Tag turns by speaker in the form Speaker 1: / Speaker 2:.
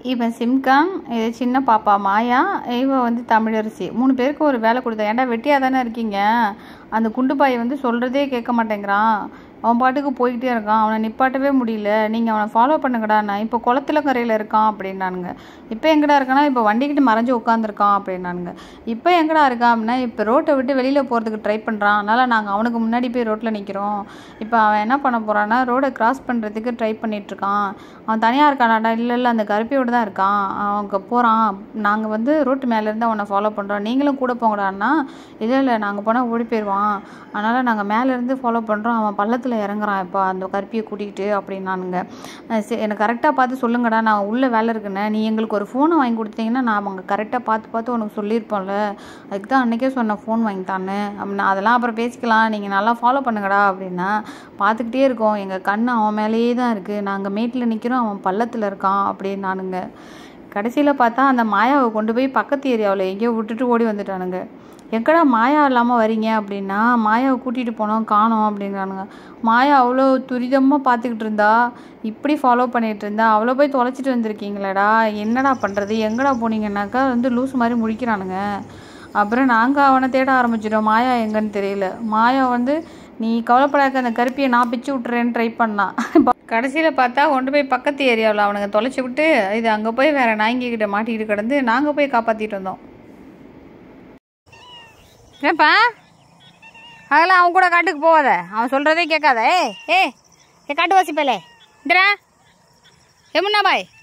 Speaker 1: இவன் சிம்கான் இது சின்ன பாப்பா மாயா இவ வந்து தமிழரசி மூணு பேருக்கு ஒரு வேலை கொடுத்தேன் ஏன்டா வெட்டியாக தானே இருக்கீங்க அந்த குண்டு பாய் வந்து சொல்கிறதே கேட்க மாட்டேங்கிறான் அவன் பாட்டுக்கு போய்கிட்டே இருக்கான் அவனை நிப்பாட்டவே முடியல நீங்கள் அவனை ஃபாலோ பண்ணுங்கடா நான் இப்போ குளத்துல கரையில் இருக்கான் அப்படின்னானுங்க இப்போ எங்கடா இருக்கானா இப்போ வண்டிக்கிட்டு மறைஞ்சு உட்காந்துருக்கான் அப்படின்னானுங்க இப்போ எங்கடா இருக்கான் அப்படின்னா இப்போ ரோட்டை விட்டு வெளியில் போகிறதுக்கு ட்ரை பண்ணுறான் அதனால் நாங்கள் அவனுக்கு முன்னாடி போய் ரோட்டில் நிற்கிறோம் இப்போ அவன் என்ன பண்ண போகிறான்னா ரோடை கிராஸ் பண்ணுறதுக்கு ட்ரை பண்ணிகிட்ருக்கான் அவன் தனியாக இருக்கானாடா இல்லை இல்லை அந்த கருப்பியோடு தான் இருக்கான் அவங்க போகிறான் நாங்கள் வந்து ரோட்டு மேலேருந்து அவனை ஃபாலோ பண்ணுறோம் நீங்களும் கூட போங்கடான்னா இல்லை இல்லை நாங்கள் போனால் ஓடி போயிடுவான் அதனால் நாங்கள் மேலேருந்து ஃபாலோ பண்ணுறோம் அவன் பள்ளத்தில் இறங்குறான் இப்போ அந்த கருப்பியை கூட்டிகிட்டு அப்படின்னானுங்க அஹ் சரி எனக்கு கரெக்டாக பார்த்து சொல்லுங்கடா நான் உள்ளே வேலை இருக்குண்ணே நீ எங்களுக்கு ஒரு ஃபோனை வாங்கி கொடுத்தீங்கன்னா நான் அவங்க கரெக்டாக பார்த்து பார்த்து உனக்கு சொல்லியிருப்போம்ல அதுக்கு தான் அன்றைக்கே சொன்னேன் ஃபோன் வாங்கித்தான்னு அப்படின்னா அதெல்லாம் அப்புறம் பேசிக்கலாம் நீங்கள் நல்லா ஃபாலோ பண்ணுங்கடா அப்படின்னா பார்த்துக்கிட்டே இருக்கோம் எங்கள் கண் அவன் மேலேயே தான் இருக்குது நாங்கள் மேட்டில் நிற்கிறோம் அவன் பள்ளத்தில் இருக்கான் அப்படின்னானுங்க கடைசியில் பார்த்தா அந்த மாயாவை கொண்டு போய் பக்கத்து ஏரியாவில் எங்கேயோ விட்டுட்டு ஓடி வந்துட்டானுங்க எங்கடா மாயா இல்லாமல் வரீங்க அப்படின்னா மாயாவை கூட்டிகிட்டு போனோம் காணோம் அப்படிங்கிறானுங்க மாயா அவ்வளோ துரிதமாக பார்த்துக்கிட்டு இருந்தா இப்படி ஃபாலோ பண்ணிகிட்டு இருந்தா அவ்வளோ போய் தொலைச்சிட்டு வந்திருக்கீங்களேடா என்னடா பண்ணுறது எங்கடா போனீங்கன்னாக்கா வந்து லூஸ் மாதிரி முழிக்கிறானுங்க அப்புறம் நாங்கள் அவனை தேட ஆரம்பிச்சிட்டோம் மாயா எங்கன்னு தெரியல மாயா வந்து நீ கவலைப்படாத அந்த கருப்பியை நான் பிச்சு விட்றேன்னு ட்ரை பண்ணான் கடைசியில் பார்த்தா கொண்டு போய் பக்கத்து ஏரியாவில் அவனுங்க தொலைச்சி விட்டு இது அங்கே போய் வேறு நாய்ங்கிட்ட மாட்டிக்கிட்டு கிடந்து நாங்கள் போய் காப்பாற்றிட்டு வந்தோம் ஏப்பா அதெல்லாம் அவன் கூட காட்டுக்கு போகாத அவன் சொல்கிறதே கேட்காத ஏ ஏ ஏ காட்டு வாசிப்பலே இந்தரா எமுன்னா பாய்